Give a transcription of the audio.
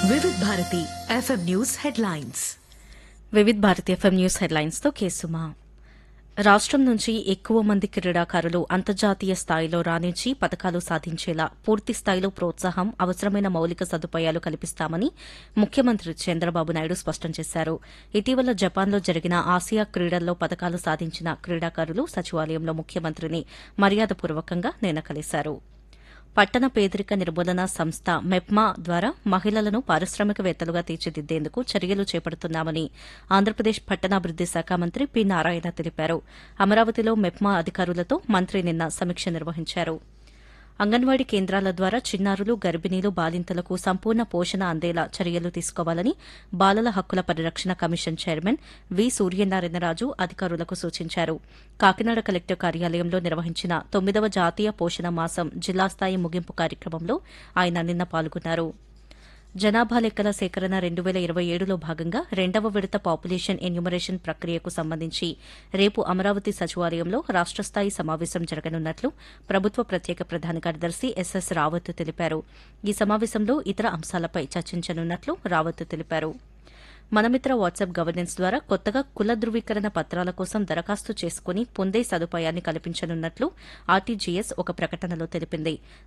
వివిధ Bharati FM news headlines Vividh Bharati FM news headlines తో కేసుమా రాష్ట్రం నుంచి ఎక్కువ మంది క్రీడాకారులు అంతర్జాతీయ స్థాయిలో రాణించి పథకాలు సాధించేలా పూర్తి స్థాయిలో ప్రోత్సాహం అవసరమైన మౌలిక సదుపాయాలు కల్పిస్తామని ముఖ్యమంత్రి చంద్రబాబు నాయుడు స్పష్టం చేశారు ఇటీవల జపాన్లో జరిగిన ఆసియా క్రీడల్లో పథకాలు సాధించిన క్రీడాకారులు సచివాలయంలో ముఖ్యమంత్రిని మర్యాదపూర్వకంగా నిన్న కలిశారు పట్టణ పేదరిక నిర్మూలన సంస్థ మెప్మా ద్వారా మహిళలను పారిశ్రామికవేత్తలుగా తీర్చిదిద్దేందుకు చర్యలు చేపడుతున్నామని ఆంధ్రప్రదేశ్ పట్టణాభివృద్ది శాఖ మంత్రి పి నారాయణ తెలిపారు అమరావతిలో మెప్మా అధికారులతో మంత్రి నిన్న సమీక్ష నిర్వహించారు అంగన్వాడీ కేంద్రాల ద్వారా చిన్నారులు గర్భిణీలు బాలింతలకు సంపూర్ణ పోషణ అందేలా చర్యలు తీసుకోవాలని బాలల హక్కుల పరిరక్షణ కమిషన్ చైర్మన్ వి సూర్యనారాయణరాజు అధికారులకు సూచించారు కాకినాడ కలెక్టర్ కార్యాలయంలో నిర్వహించిన తొమ్మిదవ జాతీయ పోషణ మాసం జిల్లా స్థాయి ముగింపు కార్యక్రమంలో ఆయన నిన్న పాల్గొన్నారు జనాభా లెక్కల సేకరణ రెండు వేల ఇరవై ఏడులో భాగంగా రెండవ విడత పాపులేషన్ ఎన్యూమరేషన్ ప్రక్రియకు సంబంధించి రేపు అమరావతి సచివాలయంలో రాష్ట స్థాయి సమావేశం జరగనున్నట్లు ప్రభుత్వ ప్రత్యేక ప్రధాన కార్యదర్శి ఎస్ఎస్ రావత్ తెలిపారు ఈ సమావేశంలో ఇతర అంశాలపై చర్చించనున్నట్లు రావత్ తెలిపారు మనమిత్ర వాట్సాప్ గవర్నెన్స్ ద్వారా కొత్తగా కుల ధృవీకరణ పత్రాల కోసం దరఖాస్తు చేసుకుని పొందే సదుపాయాన్ని కల్పించనున్నట్లు ఆర్టీజీఎస్ ఒక ప్రకటనలో తెలిపింది